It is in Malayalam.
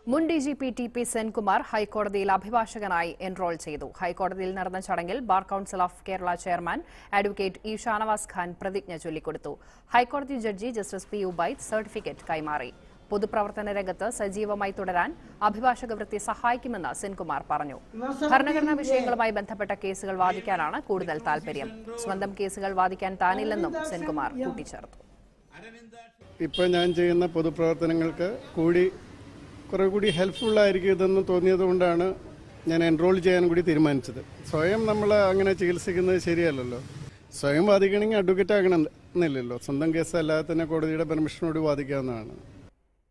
മുൻ D G P T P Senkumar ഹൈക്കോടതിയിൽ അഭിഭാഷകനായി എൻറോൾ ചെയ്തു ഹൈക്കോടതിയിൽ നടന്ന ചടങ്ങിൽ bar council of Kerala chairman advocate E Shanavas Khan പ്രതിജ്ഞ ചൊല്ലിക്കൊടുത്തു ഹൈക്കോടതി ജഡ്ജി ജസ്റ്റിസ് പി ഉബൈദ് സർട്ടിഫിക്കറ്റ് കൈമാറി പൊതുപ്രവർത്തന രംഗത്ത് സജീവമായി തുടരാൻ അഭിഭാഷക വൃത്തി സഹായിക്കുമെന്ന് സെൻകുമാർ പറഞ്ഞു ഭരണഘടനാ വിഷയങ്ങളുമായി ബന്ധപ്പെട്ട കേസുകൾ വാദിക്കാനാണ് കൂടുതൽ താൽപര്യം സ്വന്തം കേസുകൾ വാദിക്കാൻ താനില്ലെന്നും സെൻകുമാർ കൂട്ടിച്ചേർത്തു ഇപ്പോൾ ഞാൻ ചെയ്യുന്ന പൊതുപ്രവർത്തനങ്ങൾക്ക് കൂടി കുറെ കൂടി ഹെൽപ്ഫുൾ ആയിരിക്കും ഇതെന്ന് തോന്നിയത് കൊണ്ടാണ് ഞാൻ എൻറോൾ ചെയ്യാൻ കൂടി തീരുമാനിച്ചത് സ്വയം നമ്മൾ അങ്ങനെ ചികിത്സിക്കുന്നത് ശരിയല്ലല്ലോ സ്വയം വാദിക്കണമെങ്കിൽ അഡ്വക്കേറ്റ് ആകണം എന്നില്ലല്ലോ സ്വന്തം കേസ് അല്ലാതെ തന്നെ കോടതിയുടെ പെർമിഷനോട് വാദിക്കാവുന്നതാണ്